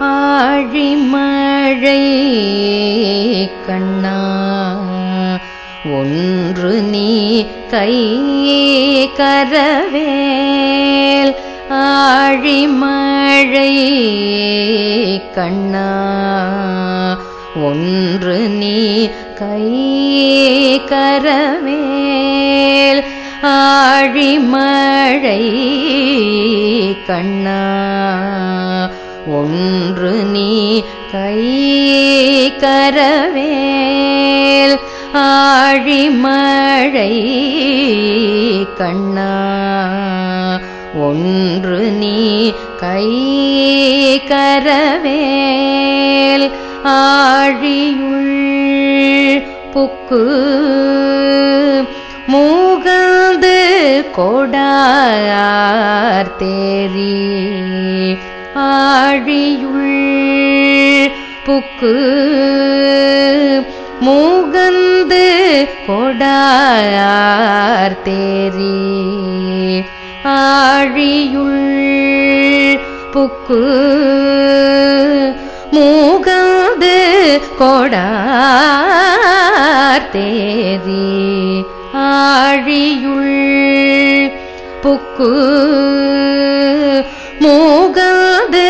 ஆழிமழை கண்ணா ஒன்று நீ கை கரவேல் ஆழிமழை கண்ணா ஒன்று நீ கை கரவேல் ஆழிமழை கண்ணா ஒன்று நீ கை கரவேல் ஆழிமழை கண்ணா ஒன்று நீ கை கரவேல் ஆழியுள் புக்கு மூகந்து கொடார் தேரி ஆழியுள் புக்கு மூகந்து கொடார் தேரி ஆழியுள் புக்கு மூகந்து கொடார் தேரி ஆழியுள் புக்கு மூகந்து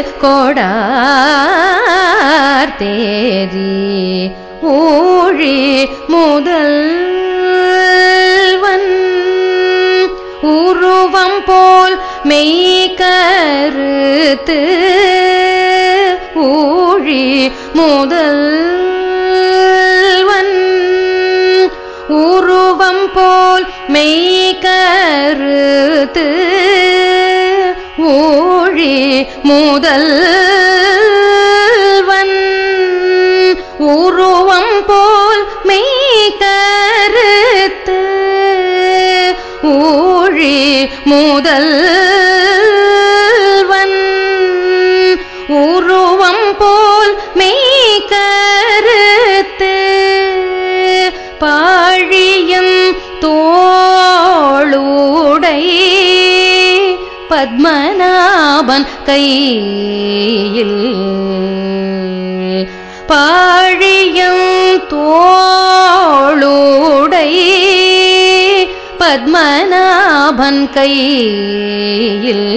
கொடார் தேரி ஊழி முதல்வன் உருவம் போல் மெய் கருத்து ஊழி முதல்வன் உருவம் போல் மெய் கருத்து ஊழி முதல்வன் உருவம் போல் மெய் கருத்து ஊழி முதல்வன் உருவம் போல் மெய் கருத்து பாழியம் தோளுடை பத்மநாபன் கையில் பாழியம் தோளுடை பத்மநாபன் கையில்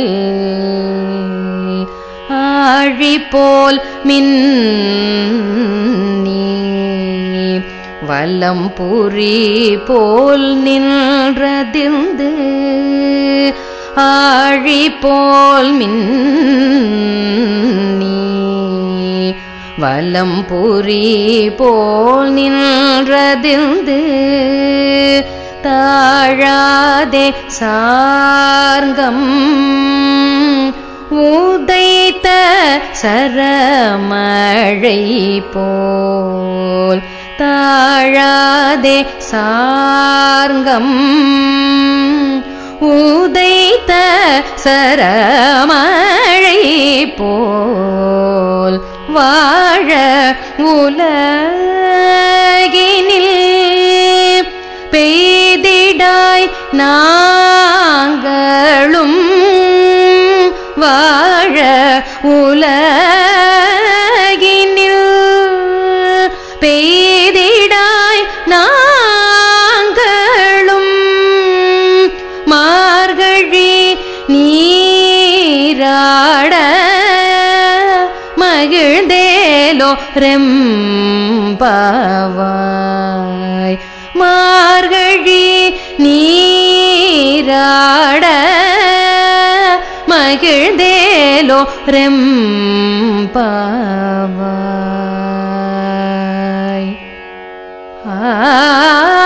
ஆழி போல் மின்னி வலம் புரி போல் நின்றதிர்ந்து ஆழி போல் மின்னி வலம் புரி போல் நின்றதிர்ந்து தாழாதே சார்கம் உதைத்த சரமழை போல் தாழாதே சார்கம் உதைத்த சரமழை போல் வாழ உலகினில் பெய்திடாய் நாங்களும் வாழ உலகினில் பெய்திடாய் நாங்களும் மார்கழி நீராட மகிழ்ந்தேலோ ரெம்பாவாய் மார்கழி நீராட மகிழ்ந்தேலோ ரெம்பாவாய் ஆ